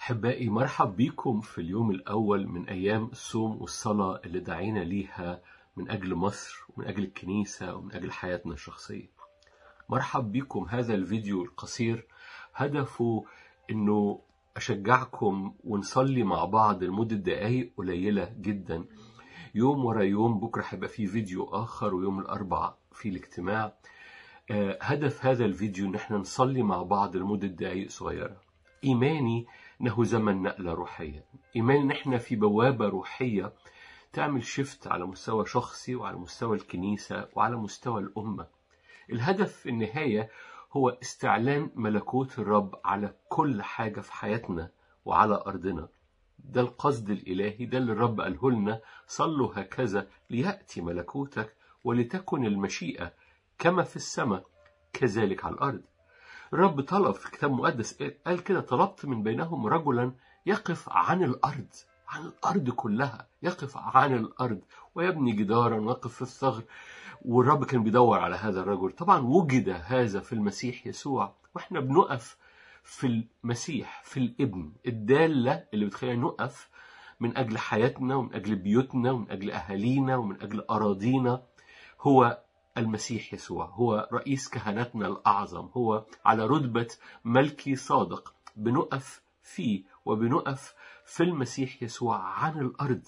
أحبائي مرحب بيكم في اليوم الأول من أيام الصوم والصلاة اللي دعينا ليها من أجل مصر ومن أجل الكنيسة ومن أجل حياتنا الشخصية مرحب بيكم هذا الفيديو القصير هدفه أنه أشجعكم ونصلي مع بعض لمدة دقايق قليلة جدا يوم ورا يوم بكرة هيبقى فيه فيديو آخر ويوم الأربعاء في الاجتماع آه، هدف هذا الفيديو ان احنا نصلي مع بعض لمدة دقايق صغيرة إيماني إنه زمن نقلة روحية إيماني إن إحنا في بوابة روحية تعمل شفت على مستوى شخصي وعلى مستوى الكنيسة وعلى مستوى الأمة الهدف في النهاية هو استعلان ملكوت الرب على كل حاجة في حياتنا وعلى أرضنا ده القصد الإلهي ده اللي الرب قاله لنا صلوا هكذا ليأتي ملكوتك ولتكن المشيئة كما في السماء كذلك على الأرض الرب طلب في الكتاب المقدس قال كده طلبت من بينهم رجلا يقف عن الأرض عن الأرض كلها يقف عن الأرض ويبني جدارا ويقف في الثغر والرب كان بيدور على هذا الرجل طبعا وجد هذا في المسيح يسوع واحنا بنقف في المسيح في الابن الدالة اللي بتخلينا نقف من أجل حياتنا ومن أجل بيوتنا ومن أجل أهالينا ومن أجل أراضينا هو المسيح يسوع هو رئيس كهنتنا الأعظم هو على رتبة ملكي صادق بنقف فيه وبنقف في المسيح يسوع عن الأرض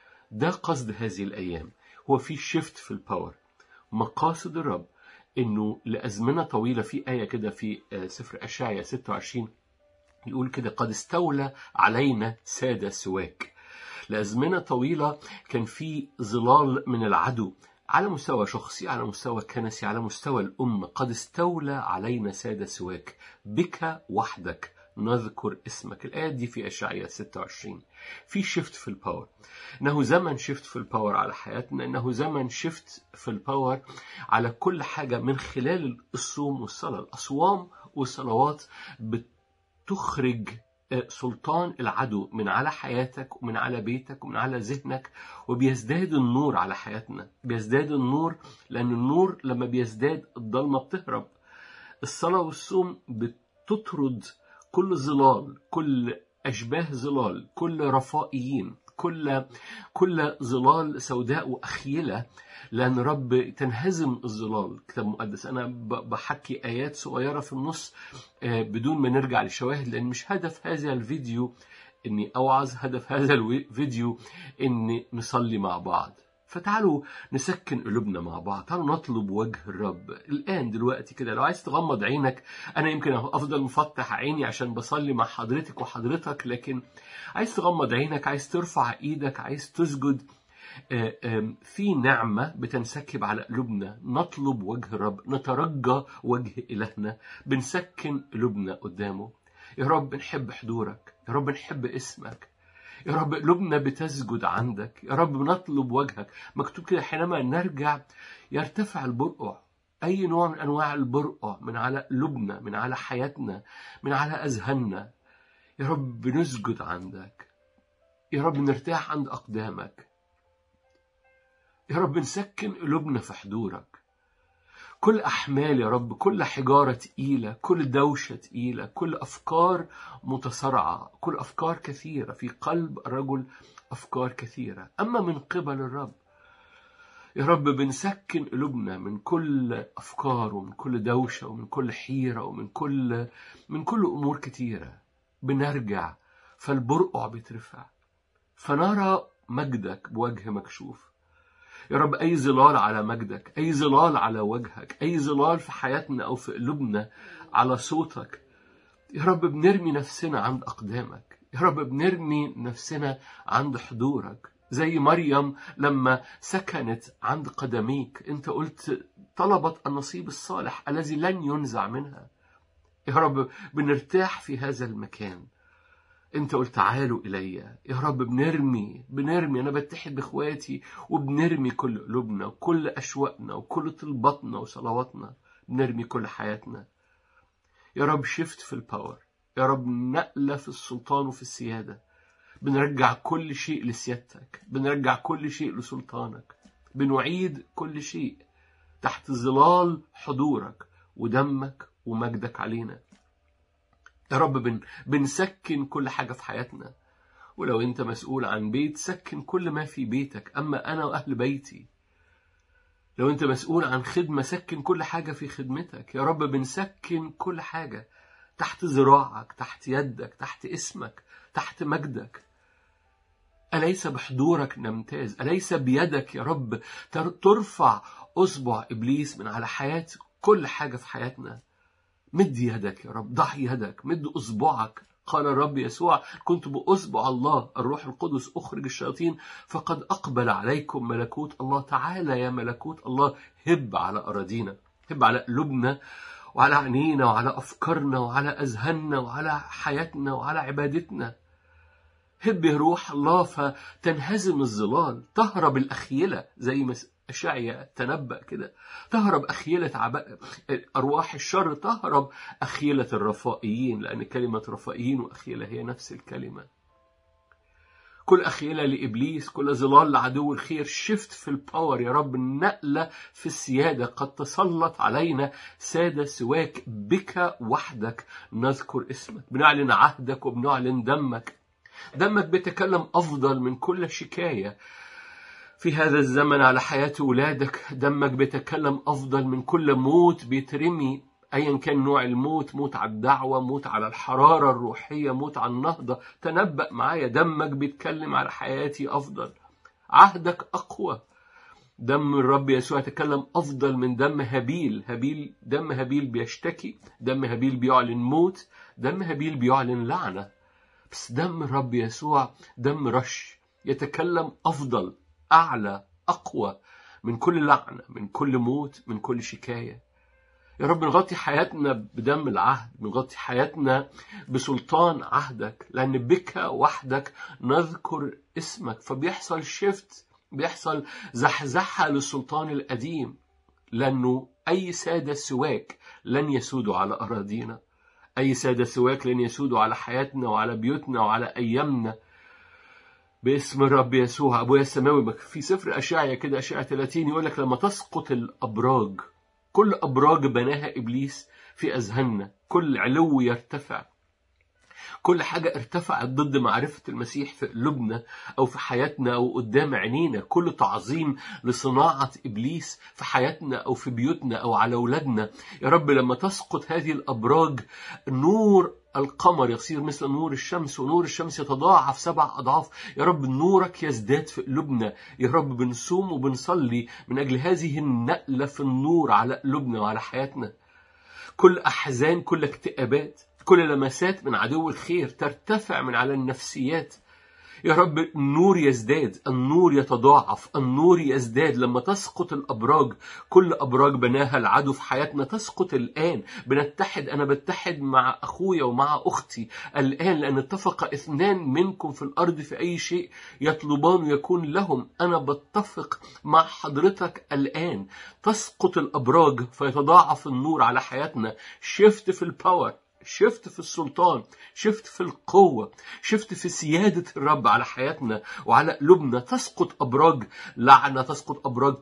ده قصد هذه الأيام هو في شيفت في الباور مقاصد الرب انه لازمنه طويله في ايه كده في آه، سفر اشعيا 26 يقول كده قد استولى علينا ساده سواك لازمنه طويله كان في ظلال من العدو على مستوى شخصي على مستوى كنسي على مستوى الأمة قد استولى علينا سادة سواك بك وحدك نذكر اسمك الآية دي في أشعياء 26 في شيفت في الباور إنه زمن شيفت في الباور على حياتنا إنه زمن شيفت في الباور على كل حاجة من خلال الصوم والصلاة الأصوام والصلوات بتخرج سلطان العدو من على حياتك ومن على بيتك ومن على ذهنك وبيزداد النور على حياتنا بيزداد النور لأن النور لما بيزداد الضلمة بتهرب الصلاة والصوم بتطرد كل ظلال كل أشباه ظلال كل رفائيين كل كل ظلال سوداء وأخيلة لأن رب تنهزم الظلال الكتاب المقدس أنا ب- بحكي آيات صغيرة في النص آه، بدون ما نرجع للشواهد لأن مش هدف هذا الفيديو إني أوعظ هدف هذا الفيديو إني نصلي مع بعض فتعالوا نسكن قلوبنا مع بعض تعالوا نطلب وجه الرب الآن دلوقتي كده لو عايز تغمض عينك أنا يمكن أفضل مفتح عيني عشان بصلي مع حضرتك وحضرتك لكن عايز تغمض عينك عايز ترفع إيدك عايز تسجد آه، آم، في نعمة بتنسكب على قلوبنا نطلب وجه الرب نترجى وجه إلهنا بنسكن قلوبنا قدامه يا رب نحب حضورك يا رب نحب اسمك يا رب قلوبنا بتسجد عندك يا رب بنطلب وجهك مكتوب كده حينما نرجع يرتفع البرقع أي نوع من أنواع البرقع من على قلوبنا من على حياتنا من على أذهاننا يا رب بنسجد عندك يا رب نرتاح عند أقدامك يا رب نسكن قلوبنا في حضورك كل أحمال يا رب كل حجارة تقيلة كل دوشة تقيلة كل أفكار متصارعة كل أفكار كثيرة في قلب الرجل أفكار كثيرة أما من قبل الرب يا رب بنسكن قلوبنا من كل أفكار ومن كل دوشة ومن كل حيرة ومن كل من كل أمور كثيرة بنرجع فالبرقع بيترفع فنرى مجدك بوجه مكشوف يا رب أي ظلال على مجدك أي ظلال على وجهك أي ظلال في حياتنا أو في قلوبنا على صوتك يا رب بنرمي نفسنا عند أقدامك يا رب بنرمي نفسنا عند حضورك زي مريم لما سكنت عند قدميك انت قلت طلبت النصيب الصالح الذي لن ينزع منها يا رب بنرتاح في هذا المكان انت قلت تعالوا الي يا رب بنرمي بنرمي انا بتحد باخواتي وبنرمي كل قلوبنا وكل اشواقنا وكل طلباتنا وصلواتنا بنرمي كل حياتنا يا رب شفت في الباور يا رب نقلة في السلطان وفي السيادة بنرجع كل شيء لسيادتك بنرجع كل شيء لسلطانك بنعيد كل شيء تحت ظلال حضورك ودمك ومجدك علينا يا رب بن بنسكن كل حاجة في حياتنا ولو أنت مسؤول عن بيت سكن كل ما في بيتك أما أنا وأهل بيتي لو أنت مسؤول عن خدمة سكن كل حاجة في خدمتك يا رب بنسكن كل حاجة تحت ذراعك تحت يدك تحت اسمك تحت مجدك أليس بحضورك نمتاز أليس بيدك يا رب ترفع أصبع إبليس من على حياة كل حاجة في حياتنا مد يدك يا رب ضع يدك مد أصبعك قال الرب يسوع كنت بأصبع الله الروح القدس أخرج الشياطين فقد أقبل عليكم ملكوت الله تعالى يا ملكوت الله هب على أراضينا هب على قلوبنا وعلى عينينا وعلى أفكارنا وعلى أذهاننا وعلى حياتنا وعلى عبادتنا هب روح الله فتنهزم الظلال تهرب الأخيلة زي ما أشعيا تنبأ كده تهرب أخيلة عب... أرواح الشر تهرب أخيلة الرفائيين لأن كلمة رفائيين وأخيلة هي نفس الكلمة كل أخيلة لإبليس كل ظلال لعدو الخير شفت في الباور يا رب نقلة في السيادة قد تسلط علينا سادة سواك بك وحدك نذكر اسمك بنعلن عهدك وبنعلن دمك دمك بيتكلم أفضل من كل شكاية في هذا الزمن على حياة أولادك دمك بيتكلم أفضل من كل موت بيترمي أيا كان نوع الموت موت على الدعوة موت على الحرارة الروحية موت على النهضة تنبأ معايا دمك بيتكلم على حياتي أفضل عهدك أقوى دم الرب يسوع يتكلم أفضل من دم هابيل هابيل دم هابيل بيشتكي دم هابيل بيعلن موت دم هابيل بيعلن لعنة بس دم الرب يسوع دم رش يتكلم أفضل أعلى أقوى من كل لعنة من كل موت من كل شكاية يا رب نغطي حياتنا بدم العهد نغطي حياتنا بسلطان عهدك لأن بك وحدك نذكر اسمك فبيحصل شفت بيحصل زحزحة للسلطان القديم لأنه أي سادة سواك لن يسودوا على أراضينا أي سادة سواك لن يسودوا على حياتنا وعلى بيوتنا وعلى أيامنا باسم الرب يسوع أبويا السماوي في سفر أشعيا كده أشعيا 30 يقول لك لما تسقط الأبراج كل أبراج بناها إبليس في أذهاننا كل علو يرتفع كل حاجة ارتفعت ضد معرفة المسيح في قلوبنا أو في حياتنا أو قدام عينينا كل تعظيم لصناعة إبليس في حياتنا أو في بيوتنا أو على أولادنا يا رب لما تسقط هذه الأبراج نور القمر يصير مثل نور الشمس ونور الشمس يتضاعف سبع أضعاف يا رب نورك يزداد في قلوبنا يا رب بنصوم وبنصلي من أجل هذه النقلة في النور على قلوبنا وعلى حياتنا كل أحزان كل اكتئابات كل لمسات من عدو الخير ترتفع من على النفسيات يا رب النور يزداد النور يتضاعف النور يزداد لما تسقط الأبراج كل أبراج بناها العدو في حياتنا تسقط الآن بنتحد أنا بتحد مع أخويا ومع أختي الآن لأن اتفق اثنان منكم في الأرض في أي شيء يطلبان يكون لهم أنا بتفق مع حضرتك الآن تسقط الأبراج فيتضاعف النور على حياتنا شفت في الباور شفت في السلطان شفت في القوة شفت في سيادة الرب على حياتنا وعلى قلوبنا تسقط أبراج لعنة تسقط أبراج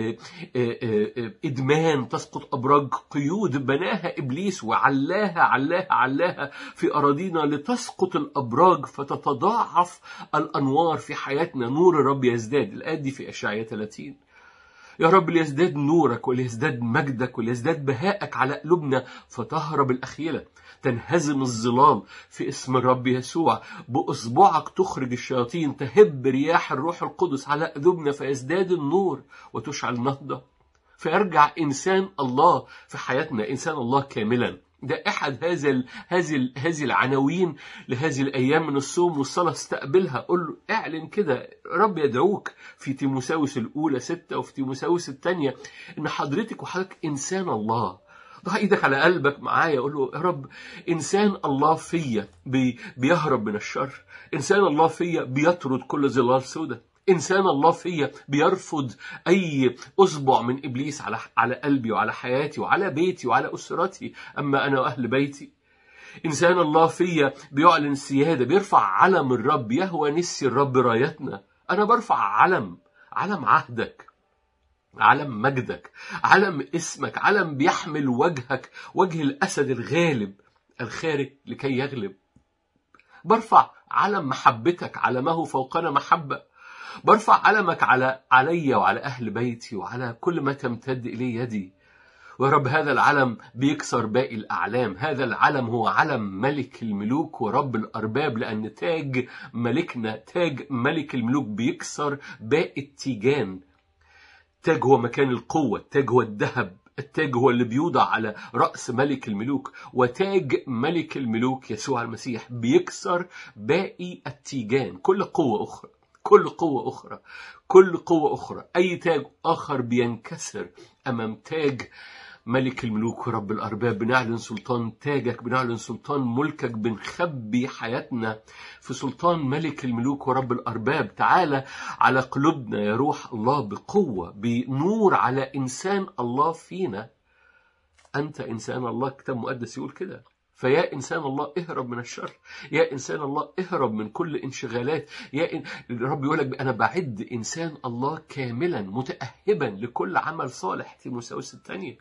إدمان تسقط أبراج قيود بناها إبليس وعلاها علاها علاها في أراضينا لتسقط الأبراج فتتضاعف الأنوار في حياتنا نور الرب يزداد الآية دي في أشعياء 30 يا رب ليزداد نورك وليزداد مجدك وليزداد بهائك على قلوبنا فتهرب الأخيلة تنهزم الظلال في اسم الرب يسوع بأصبعك تخرج الشياطين تهب رياح الروح القدس على قلوبنا فيزداد النور وتشعل نهضة فيرجع إنسان الله في حياتنا إنسان الله كاملا ده أحد هذا ال هذه ال هذه العناوين لهذه الأيام من الصوم والصلاة استقبلها قول له اعلن كده رب يدعوك في تيموساوس الأولى ستة وفي تيموساوس الثانية إن حضرتك وحضرتك إنسان الله ضع ايدك على قلبك معايا قول له يا رب انسان الله فيا بي بيهرب من الشر انسان الله فيا بيطرد كل ظلال سودة انسان الله فيا بيرفض اي اصبع من ابليس على على قلبي وعلى حياتي وعلى بيتي وعلى اسرتي اما انا واهل بيتي انسان الله فيا بيعلن سياده بيرفع علم الرب يهوى نسي الرب رايتنا انا برفع علم علم عهدك علم مجدك علم اسمك علم بيحمل وجهك وجه الأسد الغالب الخارج لكي يغلب برفع علم محبتك على ما هو فوقنا محبة برفع علمك على علي وعلى أهل بيتي وعلى كل ما تمتد إليه يدي ويا رب هذا العلم بيكسر باقي الأعلام هذا العلم هو علم ملك الملوك ورب الأرباب لأن تاج ملكنا تاج ملك الملوك بيكسر باقي التيجان تاج هو مكان القوة التاج هو الذهب التاج هو اللي بيوضع على رأس ملك الملوك وتاج ملك الملوك يسوع المسيح بيكسر باقي التيجان كل قوة أخرى كل قوة أخرى كل قوة أخرى أي تاج آخر بينكسر أمام تاج ملك الملوك ورب الأرباب بنعلن سلطان تاجك بنعلن سلطان ملكك بنخبي حياتنا في سلطان ملك الملوك ورب الأرباب تعالى على قلوبنا يا روح الله بقوة بنور على إنسان الله فينا أنت إنسان الله كتاب مقدس يقول كده فيا إنسان الله اهرب من الشر يا إنسان الله اهرب من كل انشغالات يا إن... الرب يقول لك أنا بعد إنسان الله كاملا متأهبا لكل عمل صالح تيموساوس الثانية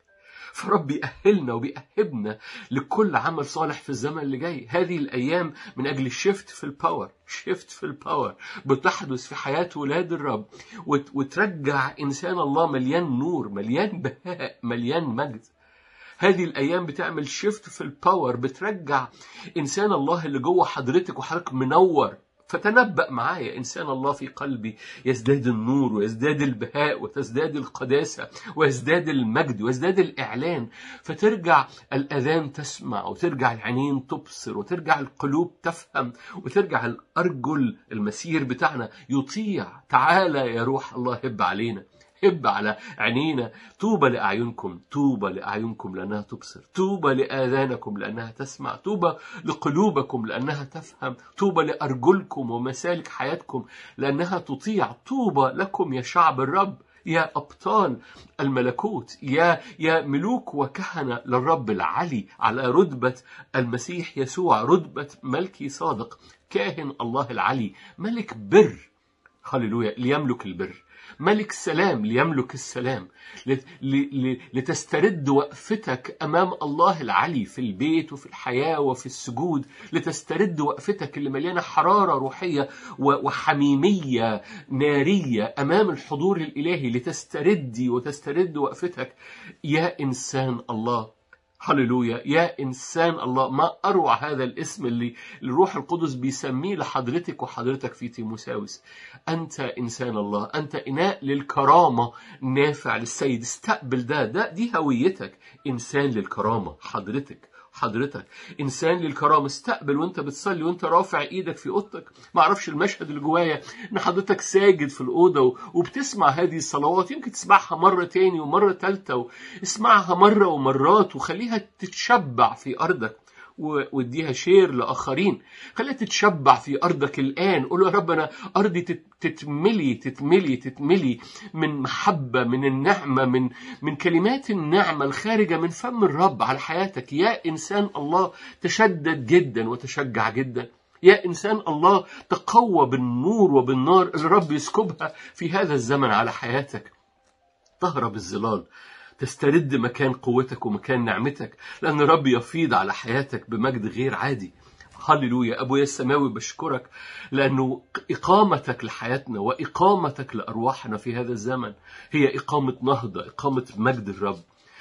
فرب بيأهلنا وبيأهبنا لكل عمل صالح في الزمن اللي جاي هذه الأيام من أجل الشيفت في الباور شيفت في الباور بتحدث في حياة ولاد الرب وت... وترجع إنسان الله مليان نور مليان بهاء مليان مجد هذه الايام بتعمل شيفت في الباور بترجع انسان الله اللي جوه حضرتك وحضرتك منور فتنبأ معايا إنسان الله في قلبي يزداد النور ويزداد البهاء وتزداد القداسة ويزداد المجد ويزداد الإعلان فترجع الأذان تسمع وترجع العينين تبصر وترجع القلوب تفهم وترجع الأرجل المسير بتاعنا يطيع تعالى يا روح الله هب علينا هب على عينينا طوبى لأعينكم طوبى لأعينكم لأنها تبصر طوبى لآذانكم لأنها تسمع طوبى لقلوبكم لأنها تفهم طوبى لأرجلكم ومسالك حياتكم لأنها تطيع طوبى لكم يا شعب الرب يا أبطال الملكوت يا يا ملوك وكهنة للرب العلي على رتبة المسيح يسوع رتبة ملكي صادق كاهن الله العلي ملك بر هللويا ليملك البر ملك سلام ليملك السلام لتسترد وقفتك أمام الله العلي في البيت وفي الحياة وفي السجود لتسترد وقفتك اللي مليانة حرارة روحية وحميمية نارية أمام الحضور الإلهي لتستردي وتسترد وقفتك يا إنسان الله هللويا يا إنسان الله ما أروع هذا الاسم اللي الروح القدس بيسميه لحضرتك وحضرتك في تيموساوس أنت إنسان الله أنت إناء للكرامة نافع للسيد استقبل ده ده دي هويتك إنسان للكرامة حضرتك حضرتك انسان للكرامه استقبل وانت بتصلي وانت رافع ايدك في اوضتك ما اعرفش المشهد اللي جوايا ان حضرتك ساجد في الاوضه وبتسمع هذه الصلوات يمكن تسمعها مره تاني ومره تالته اسمعها مره ومرات وخليها تتشبع في ارضك واديها شير لاخرين خليها تتشبع في ارضك الان قول يا رب انا ارضي تتملي تتملي تتملي من محبه من النعمه من من كلمات النعمه الخارجه من فم الرب على حياتك يا انسان الله تشدد جدا وتشجع جدا يا إنسان الله تقوى بالنور وبالنار اللي الرب يسكبها في هذا الزمن على حياتك تهرب الظلال تسترد مكان قوتك ومكان نعمتك لأن الرب يفيض على حياتك بمجد غير عادي هللويا أبويا السماوي بشكرك لأنه إقامتك لحياتنا وإقامتك لأرواحنا في هذا الزمن هي إقامة نهضة إقامة مجد الرب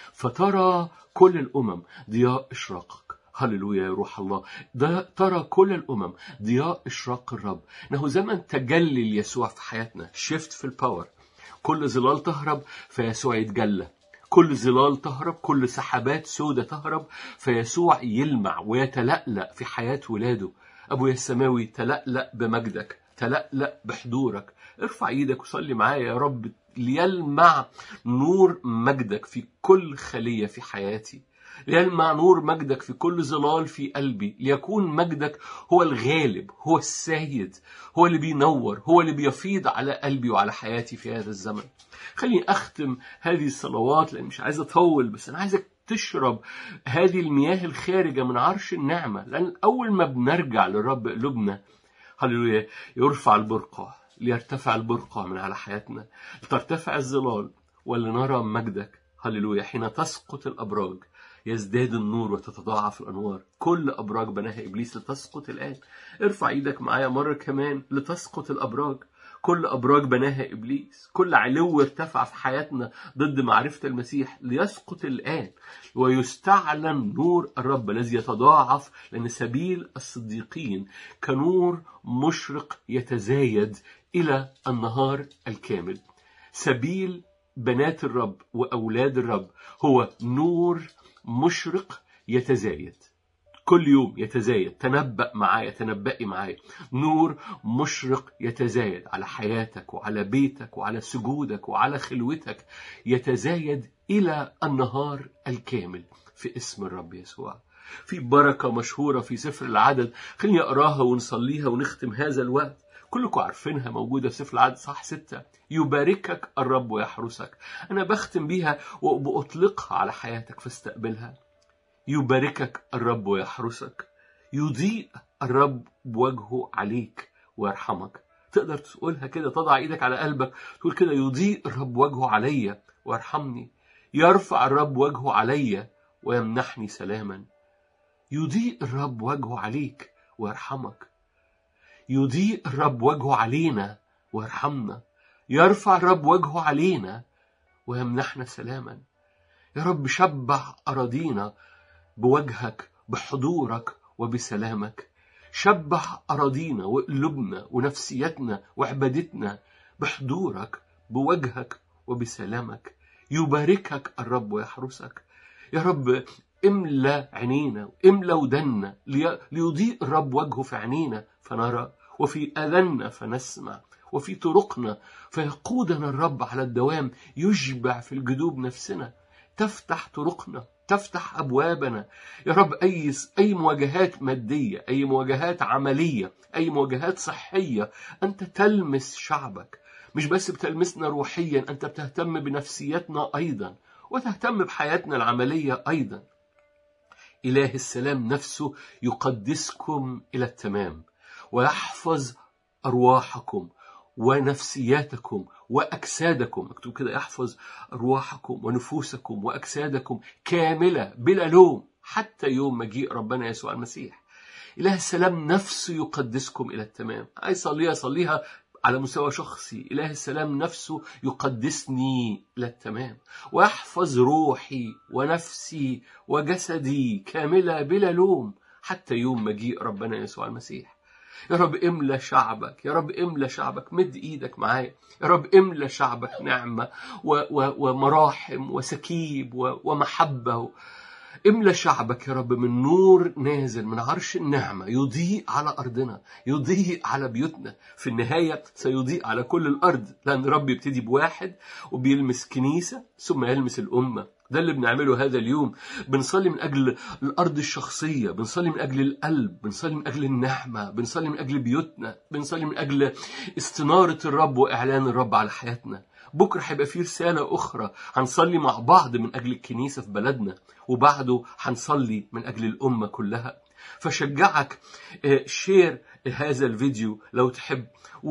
فترى كل الأمم ضياء إشراقك هللويا يا روح الله ده ترى كل الأمم ضياء إشراق الرب إنه زمن تجلي ليسوع في حياتنا شيفت في الباور كل ظلال تهرب فيسوع يتجلى كل ظلال تهرب كل سحابات سودة تهرب فيسوع يلمع ويتلألأ في حياة ولاده أبويا السماوي تلألأ بمجدك تلألأ بحضورك ارفع ايدك وصلي معايا يا رب ليلمع نور مجدك في كل خلية في حياتي ليلمع نور مجدك في كل ظلال في قلبي ليكون مجدك هو الغالب هو السيد هو اللي بينور هو اللي بيفيض على قلبي وعلى حياتي في هذا الزمن خليني أختم هذه الصلوات لأن مش عايز أطول بس أنا عايزك تشرب هذه المياه الخارجة من عرش النعمة لأن أول ما بنرجع للرب قلوبنا هللويا يرفع البرقع ليرتفع البرقع من على حياتنا لترتفع الظلال ولنرى مجدك هللويا حين تسقط الأبراج يزداد النور وتتضاعف الأنوار كل أبراج بناها إبليس لتسقط الآن ارفع إيدك معايا مرة كمان لتسقط الأبراج كل أبراج بناها إبليس كل علو ارتفع في حياتنا ضد معرفة المسيح ليسقط الآن ويستعلن نور الرب الذي يتضاعف لأن سبيل الصديقين كنور مشرق يتزايد إلى النهار الكامل سبيل بنات الرب وأولاد الرب هو نور مشرق يتزايد كل يوم يتزايد تنبأ معايا تنبأي معايا نور مشرق يتزايد على حياتك وعلى بيتك وعلى سجودك وعلى خلوتك يتزايد إلى النهار الكامل في اسم الرب يسوع في بركة مشهورة في سفر العدد خليني أقراها ونصليها ونختم هذا الوقت كلكم عارفينها موجودة في سفر العدد صح ستة يباركك الرب ويحرسك أنا بختم بيها وبأطلقها على حياتك فاستقبلها يباركك الرب ويحرسك يضيء الرب بوجهه عليك ويرحمك تقدر تقولها كده تضع ايدك على قلبك تقول كده يضيء الرب وجهه عليا ويرحمني يرفع الرب وجهه عليا ويمنحني سلاما يضيء الرب وجهه عليك ويرحمك يضيء الرب وجهه علينا ويرحمنا يرفع الرب وجهه علينا ويمنحنا سلاما يا رب شبع أراضينا بوجهك بحضورك وبسلامك شبع أراضينا وقلوبنا ونفسيتنا وعبادتنا بحضورك بوجهك وبسلامك يباركك الرب ويحرسك يا رب املى عينينا املى ودنا ليضيء الرب وجهه في عينينا فنرى وفي اذاننا فنسمع وفي طرقنا فيقودنا الرب على الدوام يشبع في الجدوب نفسنا تفتح طرقنا تفتح ابوابنا يا رب اي اي مواجهات ماديه اي مواجهات عمليه اي مواجهات صحيه انت تلمس شعبك مش بس بتلمسنا روحيا انت بتهتم بنفسيتنا ايضا وتهتم بحياتنا العمليه ايضا اله السلام نفسه يقدسكم الى التمام ويحفظ ارواحكم ونفسياتكم واجسادكم مكتوب كده يحفظ ارواحكم ونفوسكم واجسادكم كامله بلا لوم حتى يوم مجيء ربنا يسوع المسيح اله السلام نفسه يقدسكم الى التمام عايز صليها صليها على مستوى شخصي إله السلام نفسه يقدسني إلى التمام ويحفظ روحي ونفسي وجسدي كاملة بلا لوم حتى يوم مجيء ربنا يسوع المسيح يا رب املى شعبك يا رب املى شعبك مد ايدك معايا يا رب املى شعبك نعمة و و ومراحم وسكيب و ومحبة املى شعبك يا رب من نور نازل من عرش النعمة يضيء على أرضنا يضيء على بيوتنا في النهاية سيضيء على كل الأرض لأن رب يبتدي بواحد وبيلمس كنيسة ثم يلمس الأمة ده اللي بنعمله هذا اليوم بنصلي من أجل الأرض الشخصية بنصلي من أجل القلب بنصلي من أجل النعمة بنصلي من أجل بيوتنا بنصلي من أجل استنارة الرب وإعلان الرب على حياتنا بكرة هيبقى في رسالة أخرى هنصلي مع بعض من أجل الكنيسة في بلدنا وبعده هنصلي من أجل الأمة كلها فشجعك شير هذا الفيديو لو تحب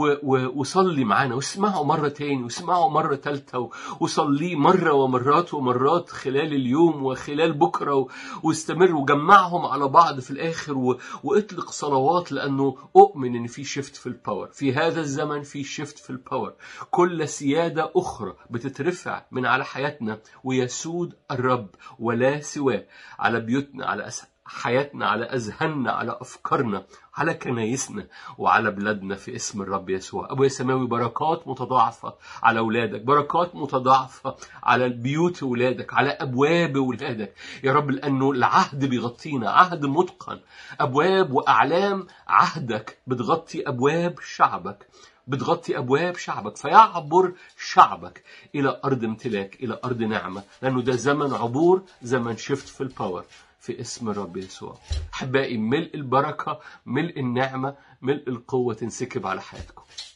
وصلي معانا واسمعه مرة تاني واسمعه مرة تالتة وصليه مرة ومرات ومرات خلال اليوم وخلال بكرة واستمر وجمعهم على بعض في الآخر واطلق صلوات لأنه أؤمن إن في شيفت في الباور في هذا الزمن في شيفت في الباور كل سيادة أخرى بتترفع من على حياتنا ويسود الرب ولا سواه على بيوتنا على أسهل حياتنا على أذهاننا على أفكارنا على كنايسنا وعلى بلادنا في اسم الرب يسوع أبويا السماوي بركات متضاعفة على أولادك بركات متضاعفة على بيوت أولادك على أبواب أولادك يا رب لأنه العهد بيغطينا عهد متقن أبواب وأعلام عهدك بتغطي أبواب شعبك بتغطي أبواب شعبك فيعبر شعبك إلى أرض امتلاك إلى أرض نعمة لأنه ده زمن عبور زمن شفت في الباور في اسم الرب يسوع احبائي ملء البركه ملء النعمه ملء القوه تنسكب على حياتكم